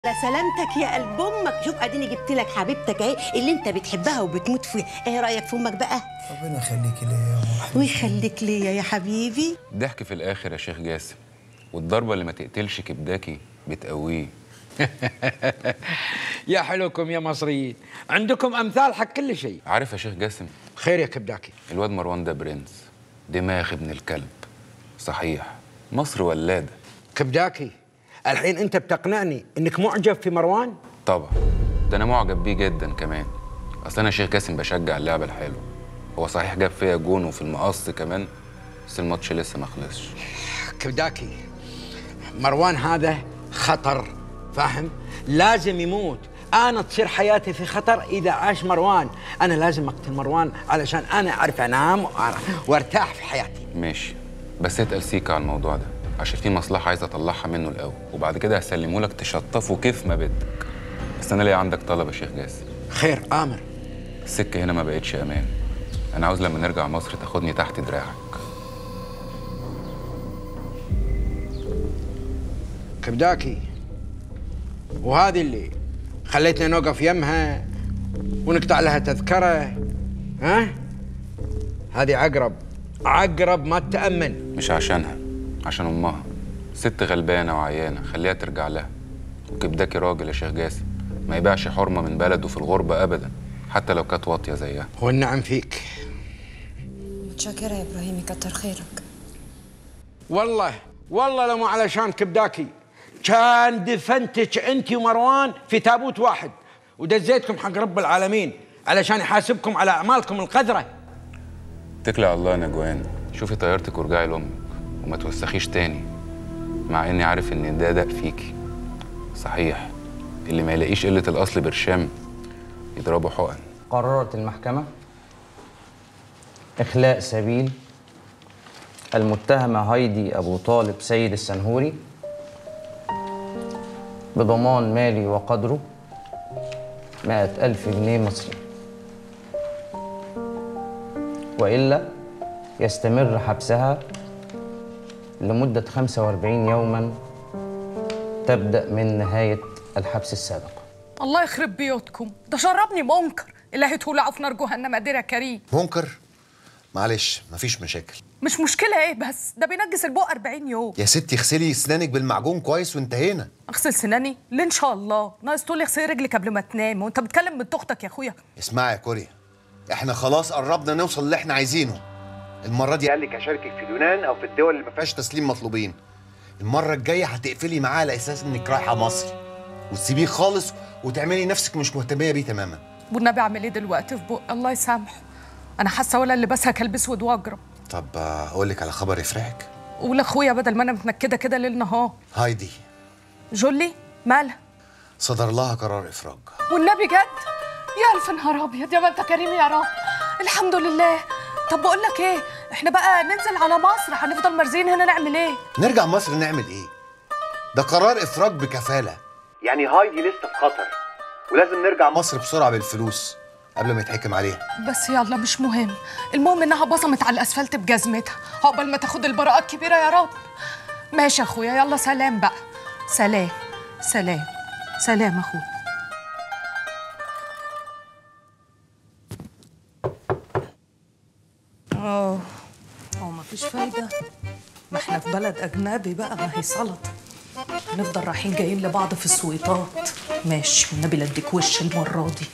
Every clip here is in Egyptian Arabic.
على سلامتك يا قلب امك شوف اديني جبت لك حبيبتك اهي اللي انت بتحبها وبتموت فيها ايه رايك في امك بقى ربنا يخليكي ليا يا ام حبيبي ويخليك ليا يا حبيبي ضحك في الاخر يا شيخ جاسم والضربه اللي ما تقتلش كبداكي بتقويه يا حلوكم يا مصريين عندكم امثال حق كل شيء عارف يا شيخ جاسم خير يا كبداكي الواد مروان ده برنس دماغ ابن الكلب صحيح مصر ولاده كبداكي الحين انت بتقنعني انك معجب في مروان طبعا ده انا معجب بيه جدا كمان اصل انا يا شيخ جاسم بشجع اللعبه الحلوه هو صحيح جاب فيا جون وفي المقص كمان بس الماتش لسه ما خلصش كبداكي مروان هذا خطر فاهم لازم يموت انا تصير حياتي في خطر اذا عاش مروان انا لازم اقتل مروان علشان انا اعرف انام وأعرف- وارتاح في حياتي ماشي بس اتقل سيكا على الموضوع ده عشان في مصلحه عايز اطلعها منه الاول وبعد كده هسلمه لك تشطفه كيف ما بدك بس انا ليا عندك طلب يا شيخ جاسم خير امر السكه هنا ما بقتش امان انا عاوز لما نرجع مصر تاخدني تحت دراعك كبداكي وهذه اللي خليتنا نوقف يمها ونقطع لها تذكرة ها هذه عقرب عقرب ما تتأمن مش عشانها عشان امها ست غلبانه وعيانه خليها ترجع لها وكبداكي راجل يا شيخ جاسم ما يبيعش حرمه من بلده في الغربه ابدا حتى لو كانت واطيه زيها والنعم فيك متشكرة يا إبراهيم كتر خيرك والله والله لو مو علشان كبداكي كان دفنتك انت ومروان في تابوت واحد ودزيتكم حق رب العالمين علشان يحاسبكم على اعمالكم القذره اتكلي على الله يا نجوان شوفي طيارتك وارجعي لامك وما توسخيش تاني مع اني عارف ان ده دق فيكي صحيح اللي ما يلاقيش قله الاصل برشام يضربه حقن قررت المحكمة إخلاء سبيل المتهمة هايدي أبو طالب سيد السنهوري بضمان مالي وقدره مائة ألف جنيه مصري وإلا يستمر حبسها لمدة 45 يوما تبدأ من نهاية الحبس السابق الله يخرب بيوتكم ده شربني منكر اللي هيتولعوا في نار جهنم قادر يا كريم منكر معلش مفيش مشاكل مش مشكلة ايه بس ده بينجس البق 40 يوم يا ستي اغسلي اسنانك بالمعجون كويس وانتهينا اغسل سناني ليه ان شاء الله ناقص تقول لي اغسلي رجلك قبل ما تنام وانت بتكلم بنت اختك يا اخويا اسمعي يا كوريا احنا خلاص قربنا نوصل اللي احنا عايزينه المره دي قال لك اشاركك في اليونان او في الدول اللي ما فيهاش تسليم مطلوبين المره الجايه هتقفلي معاه على اساس انك رايحه مصر وتسيبيه خالص وتعملي نفسك مش مهتميه بيه تماما والنبي اعمل ايه دلوقتي في بق الله يسامحه انا حاسه ولا اللي بسها كلب اسود واجرب طب آه، اقول لك على خبر يفرحك قول لاخويا بدل ما انا متنكده كده ليل نهار هايدي جولي مالها صدر لها قرار افراج والنبي جد يا الف نهار ابيض يا ما انت كريم يا رب الحمد لله طب بقول لك ايه احنا بقى ننزل على مصر هنفضل مرزين هنا نعمل ايه نرجع مصر نعمل ايه ده قرار افراج بكفاله يعني هايدي لسه في خطر ولازم نرجع مصر بسرعه بالفلوس قبل ما يتحكم عليها بس يلا مش مهم المهم انها بصمت على الاسفلت بجزمتها عقبال ما تاخد البراءه الكبيره يا رب ماشي يا اخويا يلا سلام بقى سلام سلام سلام اخويا اه هو مفيش فايده ما احنا في بلد اجنبي بقى ما هي سلطه هنفضل رايحين جايين لبعض في السويطات ماشي والنبي لا اديك وش المره دي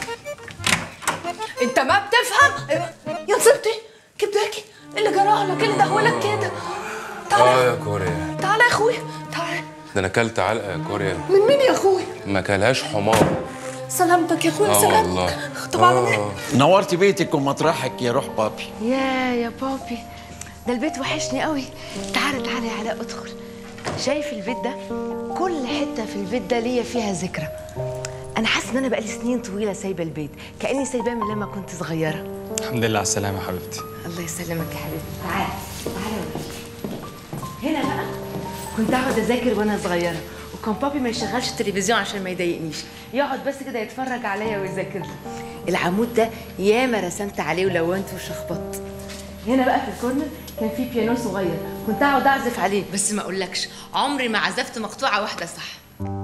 انت ما بتفهم يا نصيبتي كبداكي اللي جرى لك اللي دهولك كده اه تعالى يا كوريا تعالى يا اخويا تعالى ده انا اكلت علقه يا كوريا من مين يا اخويا ما كلهاش حمار سلامتك يا اخويا اه سلامتك والله طبعا آه. نورتي بيتك ومطرحك يا روح بابي يا يا بابي ده البيت وحشني قوي تعالى تعالى يا علاء ادخل شايف البيت ده كل حته في البيت ده ليا فيها ذكرى انا حاسه ان انا بقالي سنين طويله سايبه البيت كاني سايباه من لما كنت صغيره الحمد لله على السلامة يا حبيبتي الله يسلمك يا حبيبي تعالى تعالى يا ولد. هنا بقى كنت اقعد اذاكر وانا صغيره وكان بابي ما يشغلش التلفزيون عشان ما يضايقنيش يقعد بس كده يتفرج عليا ويذاكر لي العمود ده ياما رسمت عليه ولونت وشخبطت هنا بقى في الكورنر كان في بيانو صغير كنت اقعد اعزف عليه بس ما اقولكش عمري ما عزفت مقطوعه واحده صح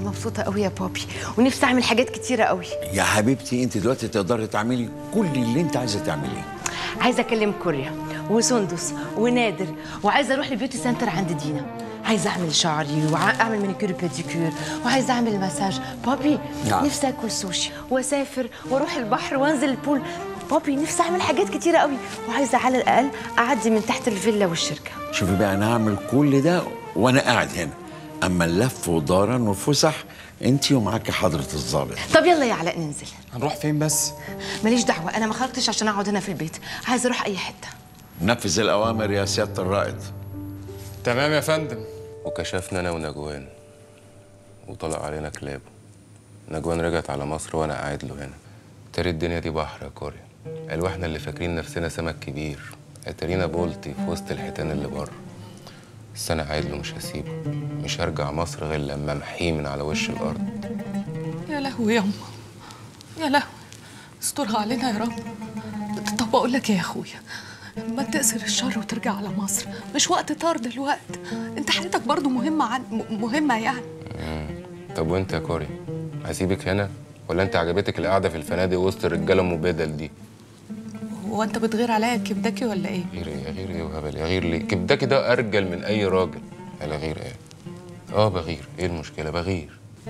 مبسوطه قوي يا بابي ونفسي اعمل حاجات كتيره قوي يا حبيبتي انت دلوقتي تقدري تعملي كل اللي انت عايزه تعمليه عايزه اكلم كوريا وسندس ونادر وعايزه اروح لبيوتي سنتر عند دينا عايزه اعمل شعري واعمل مانيكير وبيديكير وعايزه اعمل مساج بابي نعم. نفسي اكل سوشي واسافر واروح البحر وانزل البول بابي نفسي اعمل حاجات كتيره قوي وعايزه على الاقل اعدي من تحت الفيلا والشركه شوفي بقى انا هعمل كل ده وانا قاعد هنا اما اللف ودارا والفسح انت ومعاكي حضره الظابط طب يلا يا علاء ننزل هنروح فين بس؟ ماليش دعوه انا ما خرجتش عشان اقعد هنا في البيت عايزه اروح اي حته نفذ الاوامر يا سياده الرائد تمام يا فندم وكشفنا انا ونجوان وطلع علينا كلاب نجوان رجعت على مصر وانا قاعد له هنا ترى الدنيا دي بحر يا كوريا قالوا احنا اللي فاكرين نفسنا سمك كبير اترينا بولتي في وسط الحيتان اللي بره بس انا قاعد له مش هسيبه مش هرجع مصر غير لما امحيه من على وش الارض يا لهوي ياما يا لهوي استرها علينا يا رب طب بقول لك ايه يا اخويا ما تقصر الشر وترجع على مصر مش وقت طار دلوقتي انت حياتك برضو مهمة عن م- مهمة يعني طب وانت يا كوريا هسيبك هنا ولا انت عجبتك القعده في الفنادق وسط الرجاله ام بدل دي هو انت بتغير عليا كبدكي ولا ايه غير ايه غير ايه وهبل يا غير ليه كبدكي ده ارجل من اي راجل على غير ايه اه بغير ايه المشكله بغير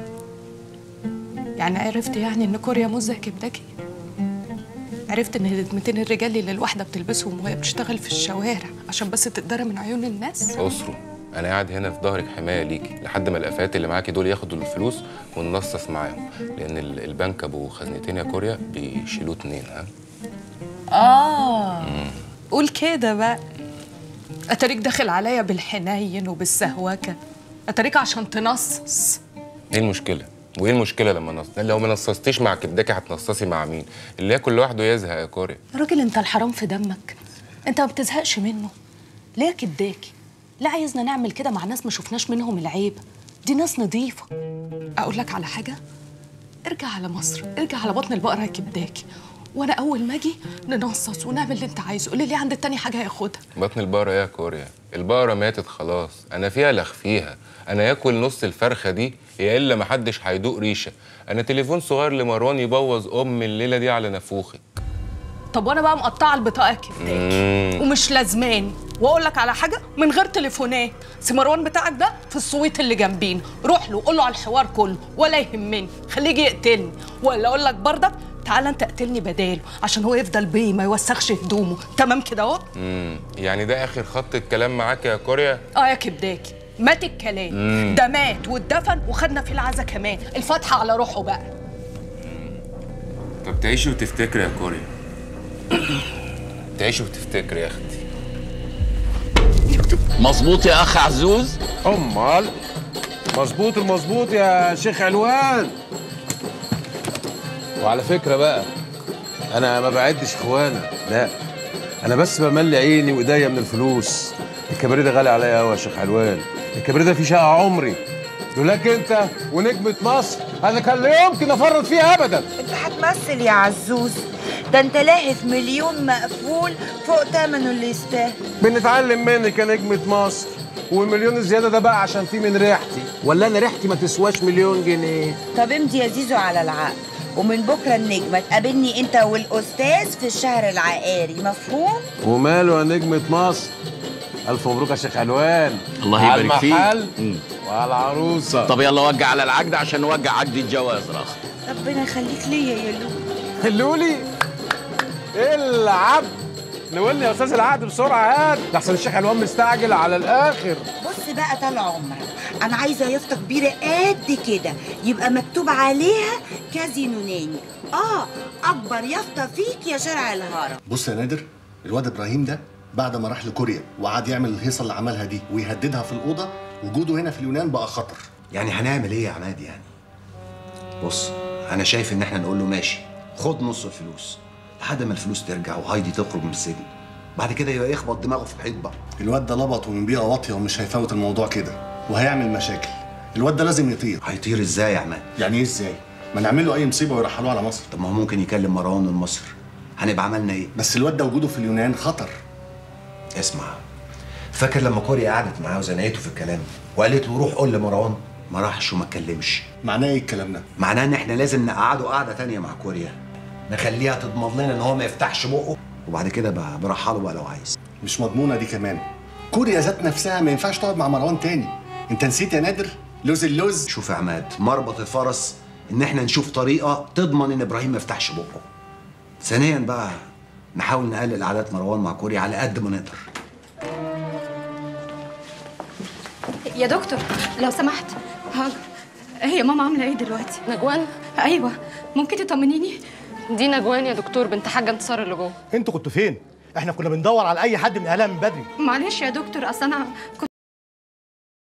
يعني عرفت يعني ان كوريا مش زي كبدكي عرفت ان هدمتين الرجال اللي الواحده بتلبسهم وهي بتشتغل في الشوارع عشان بس تتدرى من عيون الناس اسره انا قاعد هنا في ظهرك حمايه ليكي لحد ما الافات اللي معاكي دول ياخدوا الفلوس وننصص معاهم لان ال- البنك ابو خزنتين يا كوريا بيشيلوه اتنين ها اه قول كده بقى اتاريك داخل عليا بالحنين وبالسهوكه اتاريك عشان تنصص ايه المشكله وايه المشكله لما نص لو ما نصصتيش مع كبدكي هتنصصي مع مين اللي ياكل لوحده يزهق يا كوريا راجل انت الحرام في دمك انت ما بتزهقش منه ليه كداكي لا عايزنا نعمل كده مع ناس ما شفناش منهم العيب دي ناس نظيفه اقول لك على حاجه ارجع على مصر ارجع على بطن البقره يا كبداكي وانا اول ما اجي ننصص ونعمل اللي انت عايزه قول لي عند التاني حاجه هياخدها بطن البقرة يا كوريا البقرة ماتت خلاص أنا فيها لخ فيها أنا ياكل نص الفرخة دي يا إلا محدش هيدوق ريشة أنا تليفون صغير لمروان يبوظ أم الليلة دي على نافوخك طب وانا بقى مقطعه البطاقه كبداكي مم. ومش لازماني واقول لك على حاجه من غير تليفونات سي مروان بتاعك ده في السويت اللي جنبينا روح له قول له على الحوار كله ولا يهمني خليه يجي يقتلني ولا اقول لك برضك تعالى انت اقتلني بداله عشان هو يفضل بيه ما يوسخش هدومه تمام كده اهو مم. يعني ده آخر خط الكلام معاك يا كوريا اه يا كبداكي مات الكلام مم. ده مات واتدفن وخدنا فيه العزا كمان الفاتحه على روحه بقى طب تعيشي وتفتكري يا كوريا تعيشي وتفتكري يا أختي مظبوط يا اخ عزوز امال مظبوط المظبوط يا شيخ علوان وعلى فكره بقى انا ما بعدش اخوانا لا انا بس بملي عيني وايديا من الفلوس الكباريه ده غالي عليا قوي يا شيخ علوان الكباريه ده فيه شقه عمري لولاك انت ونجمه مصر انا كان لا يمكن افرط فيها ابدا انت هتمثل يا عزوز ده انت لاهف مليون مقفول فوق تمنه اللي يستاهل بنتعلم منك يا نجمه مصر والمليون الزياده ده بقى عشان فيه من ريحتي ولا انا ريحتي ما تسواش مليون جنيه طب امضي يا زيزو على العقد ومن بكره النجمه تقابلني انت والاستاذ في الشهر العقاري مفهوم وماله يا نجمة مصر ألف مبروك يا شيخ علوان الله على يبارك فيك. المحل مم. وعلى العروسة طب يلا وجع على العقد عشان نوجع عقد الجواز رخ ربنا يخليك ليا يا لولو اللولي العب نولي يا استاذ العقد بسرعه هات ده احسن الشيخ علوان مستعجل على الاخر بص بقى طال عمرك انا عايزه يافطه كبيره قد كده يبقى مكتوب عليها كازينو ناني اه اكبر يافطه فيك يا شارع الهرم بص يا نادر الواد ابراهيم ده بعد ما راح لكوريا وقعد يعمل الهيصه اللي عملها دي ويهددها في الاوضه وجوده هنا في اليونان بقى خطر يعني هنعمل ايه يا عماد يعني بص انا شايف ان احنا نقول له ماشي خد نص الفلوس لحد ما الفلوس ترجع وهايدي تخرج من السجن بعد كده يبقى يخبط دماغه في الحيط بقى الواد ده لبط ومن بيئه واطيه ومش هيفوت الموضوع كده وهيعمل مشاكل الواد ده لازم يطير هيطير ازاي يا عماد يعني ايه ازاي ما نعمل له اي مصيبه ويرحلوه على مصر طب ما هو ممكن يكلم مروان من مصر هنبقى عملنا ايه بس الواد ده وجوده في اليونان خطر اسمع فاكر لما كوريا قعدت معاه وزنقته في الكلام وقالت له روح قول لمروان ما راحش وما اتكلمش معناه ايه الكلام ده معناه ان احنا لازم نقعده قعده تانية مع كوريا نخليها تضمن لنا ان هو ما يفتحش بقه وبعد كده بقى برحله بقى لو عايز مش مضمونه دي كمان كوريا ذات نفسها ما ينفعش تقعد مع مروان تاني انت نسيت يا نادر لوز اللوز شوف يا عماد مربط الفرس ان احنا نشوف طريقه تضمن ان ابراهيم ما يفتحش بقه ثانيا بقى نحاول نقلل عادات مروان مع كوريا على قد ما نقدر يا دكتور لو سمحت هاجر هي ماما عامله ايه دلوقتي نجوان ايوه ممكن تطمنيني دي نجوان يا دكتور بنت حاجه انتصار اللي جوه انتوا كنتوا فين؟ احنا كنا بندور على اي حد من اهلها من بدري معلش يا دكتور اصل انا كنت